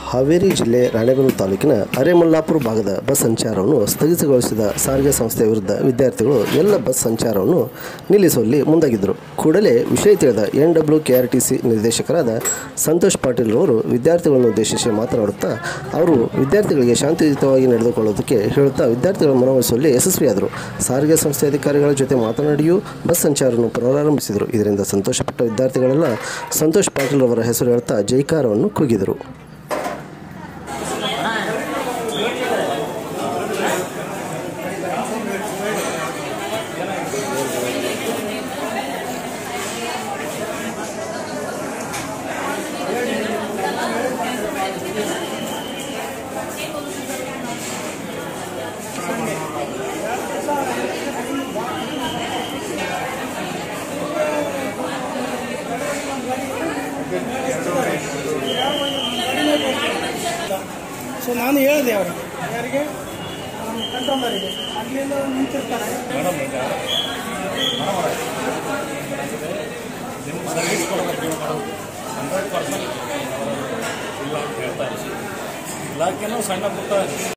ಹಾವೇರಿ ಜಿಲ್ಲೆ ರಾಣೆಬೆನ್ನೂರು ತಾಲೂಕಿನ ಅರೆಮಲ್ಲಾಪುರ ಭಾಗದ ಬಸ್ ಸಂಚಾರವನ್ನು ಸ್ಥಗಿತಗೊಳಿಸಿದ ಸಾರಿಗೆ ಸಂಸ್ಥೆಯ ವಿರುದ್ಧ ವಿದ್ಯಾರ್ಥಿಗಳು ಎಲ್ಲ ಬಸ್ ಸಂಚಾರವನ್ನು ನಿಲ್ಲಿಸುವಲ್ಲಿ ಮುಂದಾಗಿದ್ದರು ಕೂಡಲೇ ವಿಷಯ ತಿಳಿದ N W K R T C ನಿರ್ದೇಶಕರಾದ ಸಂತೋಷ್ ಪಾಟೀಲ್ ರವರು ವಿದ್ಯಾರ್ಥಿಗಳನ್ನು ಉದ್ದೇಶಿಸಿ ಮಾತನಾಡುತ್ತಾ ಅವರು ವಿದ್ಯಾರ್ಥಿಗಳಿಗೆ ಶಾಂತಿಯುತವಾಗಿ ನಡೆದುಕೊಳ್ಳೋದಕ್ಕೆ ಹೇಳುತ್ತಾ ವಿದ್ಯಾರ್ಥಿಗಳ ಮನವೊಲಿಸುವಲ್ಲಿ ಯಶಸ್ವಿಯಾದರು ಸಾರಿಗೆ ಸಂಸ್ಥೆ ಅಧಿಕಾರಿಗಳ ಜೊತೆ ಮಾತನಾಡಿಯೂ ಬಸ್ ಸಂಚಾರವನ್ನು ಪುನರಾರಂಭಿಸಿದರು ಇದರಿಂದ ಸಂತೋಷಪಟ್ಟ ವಿದ್ಯಾರ್ಥಿಗಳೆಲ್ಲ ಸಂತೋಷ್ ಪಾಟೀಲ್ ಅವರ ಹೆಸರು ಹೇಳ್ತಾ ಜೈಕಾರವನ್ನು ಕೂಗಿದರು ಸೊ ನಾನು ಹೇಳಿದೆ ಅವರಿಗೆ ಯಾರಿಗೆ ನಮ್ಮ ಕಂಟ್ರೋಲರಿಗೆ ಅಲ್ಲಿಂದ ನಿಂತಿರ್ತಾರೆ ಮೇಡಮ್ ಈಗ ಮೇಡಮ್ ಅವರೇ ನಿಮ್ಮ ಸರ್ವಿಸ್ ಕೊಡಬೇಕು ಮೇಡಮ್ ಹಂಡ್ರೆಡ್ ಪರ್ಸೆಂಟ್ ಇಲ್ಲ ಅಂತ ಹೇಳ್ತಾ ಇದ್ದೀವಿ ಇಲಾಖೆನೂ ಸಣ್ಣ ಪುಟ್ಟ